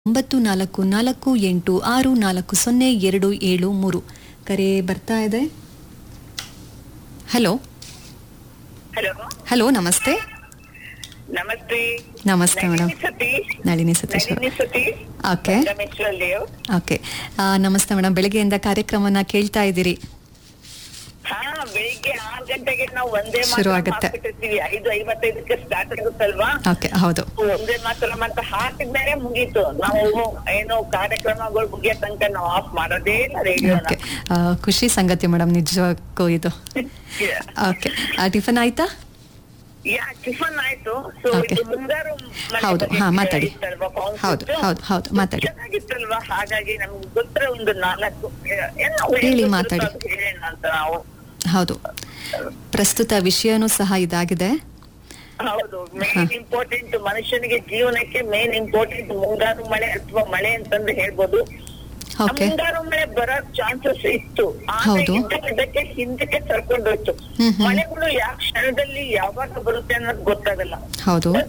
ಒಂಬತ್ತು ನಾಲ್ಕು ನಾಲ್ಕು ಎಂಟು ಆರು ನಾಲ್ಕು ಸೊನ್ನೆ ಎರಡು ಏಳು ಮೂರು ಕರೆ ಬರ್ತಾ ಇದೆ ಹಲೋ ಹಲೋ ಹಲೋ ನಮಸ್ತೆ ನಮಸ್ತೆ ನಮಸ್ತೆ ಮೇಡಮ್ ನಳಿನಿ ಸತೀಶ್ ನಳಿನಿ ಸತೀಶ್ ಅವರು. ನಳಿನಿ ಸತೀಶ್ ಓಕೆ ರಮೇಶ್ವರ್ ಲೇವ್ ಓಕೆ ಆ, ನಮಸ್ತೆ ಮೇಡಮ್ ಬೆಳಗ್ಗೆಯಿಂದ ಕಾರ್ಯಕ್ರಮನ ಕೇಳ್ತಾ ಇದ್ದೀರಿ ಹಾ ಬೆಳಿಗ್ಗೆ ಆರು ಗಂಟೆಗೆ ನಾವು ಒಂದೇ ಶುರು ಮಾತ್ರ ಆಗುತ್ತೆ. ಹಾಕ್ಬಿಟ್ಟಿರ್ತೀವಿ ಐದು ಐವತ್ತೈದಕ್ಕೆ ಸ್ಟಾರ್ಟ್ ಆಗುತ್ತಲ್ವಾ ಓಕೆ ಹೌದು ಒಂದೇ ಮಾತ್ರ ಅಂತ ಹಾಕಿದ್ಮೇಲೆ ಮುಗೀತು ನಾವು ಏನು ಕಾರ್ಯಕ್ರಮಗಳು ಮುಗಿಯೋ ತನಕ ನಾವು ಆಫ್ ಮಾಡೋದೇ ಇಲ್ಲ ರೇಡಿಯೋನ ಓಕೆ ಆ, ಖುಷಿ ಸಂಗತಿ ಮೇಡಮ್ ನಿಜಕ್ಕೂ ಇದು ಓಕೆ ಟಿಫನ್ ಆಯ್ತಾ ಯಾ ಟಿಫನ್ ಆಯ್ತು ಸೊ Okay. ಇದು ಮುಂಗಾರು ಮಳೆ ಹೌದು, ಬಗ್ಗೆ ಹಾ, ಮಾತಾಡಿ. ಇತ್ತಲ್ವಾ, concept? ಹೌದು, ಹೌದು, ಹೌದು, ಮಾತಾಡಿ. ಚೆನ್ನಾಗಿತ್ತಲ್ವಾ ಹಾಗಾಗಿ ನಮ್ಗೆ ಗೊತ್ತಿರೋ ಒಂದು ನಾಲ್ಕು ಏನೋ ಹೇಳಿ, ಏನು ಮಾತಾಡಿ. ಗೊತ್ತಿರೋ ಅದು ಹೇಳೋಣ ಅಂತ ನಾವು ಹೌದು ಪ್ರಸ್ತುತ ವಿಷಯನೂ ಸಹ ಇದಾಗಿದೆ ಹೌದು ಮೇನ್ ಇಂಪಾರ್ಟೆಂಟ್ ಮನುಷ್ಯನಿಗೆ ಜೀವನಕ್ಕೆ ಮೇನ್ ಇಂಪಾರ್ಟೆಂಟ್ ಮುಂಗಾರು ಮಳೆ ಅಥವಾ ಮಳೆ ಅಂತಂದು ಹೇಳ್ಬೋದು ಆ ಓಕೆ ಮುಂಗಾರು ಮಳೆ ಬರೋ ಚಾನ್ಸಸ್ ಇತ್ತು ಹೌದು. ಆದ್ರೆ ಇದಕ್ಕೆ ಹಿಂದಕ್ಕೆ ಸರ್ಕೊಂಡೋಯ್ತು ಹ್ಮ್ ಹ್ಮ್. ಮಳೆಗಳು ಯಾವ ಕ್ಷಣದಲ್ಲಿ ಯಾವಾಗ ಬರುತ್ತೆ ಅನ್ನೋದು ಗೊತ್ತಾಗಲ್ಲ ಹೌದು